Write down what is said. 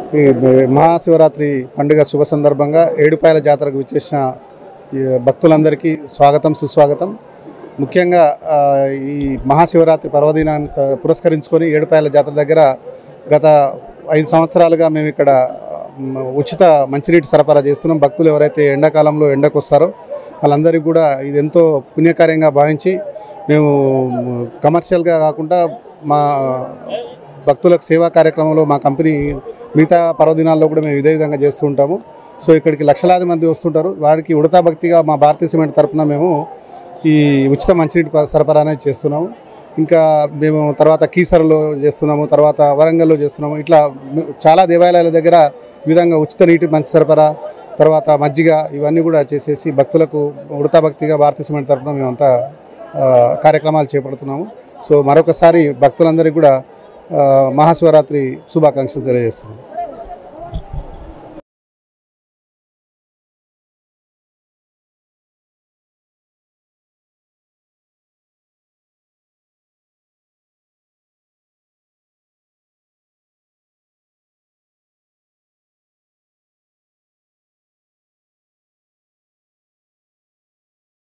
ఈ మహాశివరాత్రి పండుగ శుభ సందర్భంగా ఏడుపాయల జాతరకు విచ్చేసిన ఈ భక్తులందరికీ స్వాగతం సుస్వాగతం ముఖ్యంగా ఆ, ఈ మహాశివరాత్రి పర్వదినాన్ని స- పురస్కరించుకొని ఏడుపాయల జాతర దగ్గర గత ఐదు సంవత్సరాలుగా మేము ఇక్కడ మ్, ఉచిత మంచినీటి సరఫరా చేస్తున్నాం భక్తులు ఎవరైతే ఎండాకాలంలో ఎండకు వస్తారో వాళ్ళందరికీ కూడా ఇది ఎంతో పుణ్యకార్యంగా భావించి మేము మ్, కమర్షియల్గా కాకుండా మా భక్తులకు సేవా కార్యక్రమంలో మా కంపెనీ మిగతా పర్వదినాల్లో కూడా మేము ఇదే విధంగా చేస్తూ ఉంటాము సో ఇక్కడికి లక్షలాది మంది వస్తుంటారు వారికి ఉడతా భక్తిగా మా భారతీయ సిమెంట్ తరపున మేము ఈ ఉచిత మంచినీటి ప- సరఫరా అనేది చేస్తున్నాము ఇంకా మేము తర్వాత కీసరలో చేస్తున్నాము తర్వాత వరంగల్లో చేస్తున్నాము ఇట్లా మి- చాలా దేవాలయాల దగ్గర ఈ విధంగా ఉచిత నీటి మంచి సరఫరా తర్వాత మజ్జిగ ఇవన్నీ కూడా చేసేసి భక్తులకు ఉడతా భక్తిగా భారతీయ సిమెంట్ తరపున మేమంతా ఆ, కార్యక్రమాలు చేపడుతున్నాము సో మరొకసారి భక్తులందరికీ కూడా ఆ, మహాశివరాత్రి శుభాకాంక్షలు తెలియజేస్తున్నాం